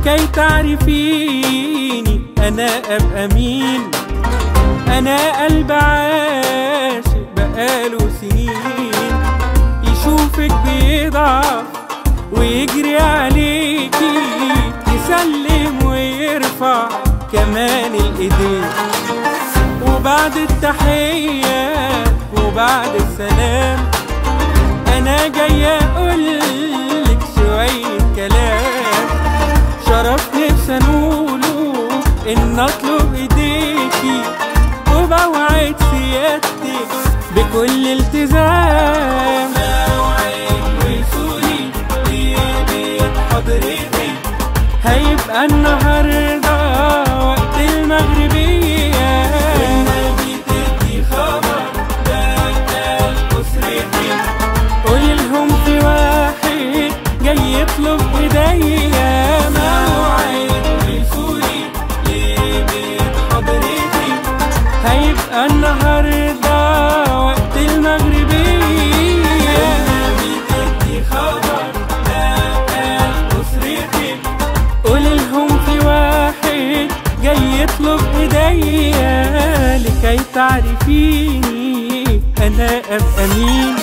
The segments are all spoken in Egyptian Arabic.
لكي تعرفيني أنا أبقى مين أنا قلب عاشق بقاله سنين يشوفك بيضعف ويجري عليكي يسلم ويرفع كمان الإيدين وبعد التحية وبعد السلام أنا جاي أقولك شوية كلام شرف نفسي أنوله إن أطلب إيديكي وبوعد سيادتك بكل التزام موعد وصولي لبيت حضرتك هيبقى النهارده وقت المغربية والنبي تدي خبر بقى لأسرتك قولي لهم في واحد جاي يطلب ايديا موعد وصولي لبيت حضرتك هيبقى النهارده وقت المغربية والنبي تدي خبر بقى لأسرتك قولي لهم في واحد جاي يطلب ايديا لكي تعرفيني انا ابقى مين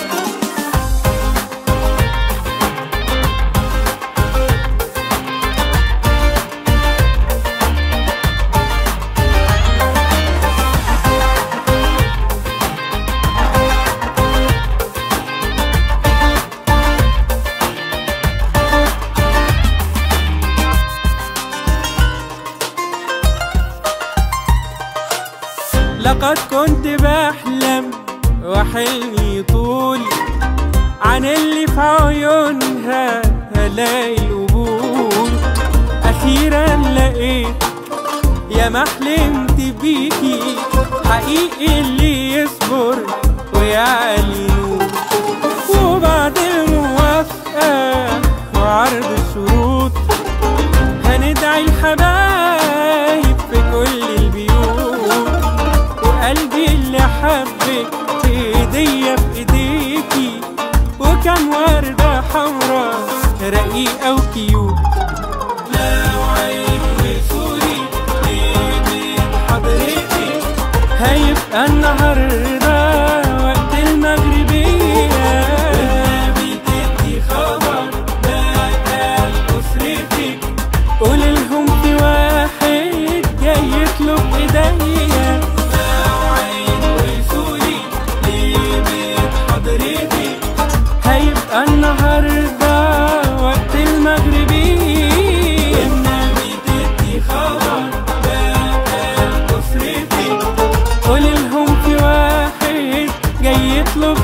لقد كنت بحلم وحلمي طول عن اللي في عيونها هلاقي القبول أخيرا لقيت يا ما حلمت بيكي حقيقي اللي يصبر ويعلي نور وبعد الموافقة وعرض الشروط هندعي الحبايب في كل البيوت وقلبي اللي حبك هدية في ايديكي وكم وردة حمرا رقيقة وكيوت موعد وصولي لبيت حضرتك هيبقى النهارده وقت المغربية والنبي تدي خبر بقى لأسرتك قولي لهم في واحد جاي يطلب ايديا موعد وصولي لبيت حضرتك هيبقى النهارده وقت المغربية والنبي تدي خبر بقى لأسرتك قولي لهم في واحد جاي يطلب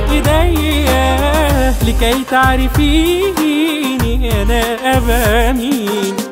ايديا لكي تعرفيني انا ابقى مين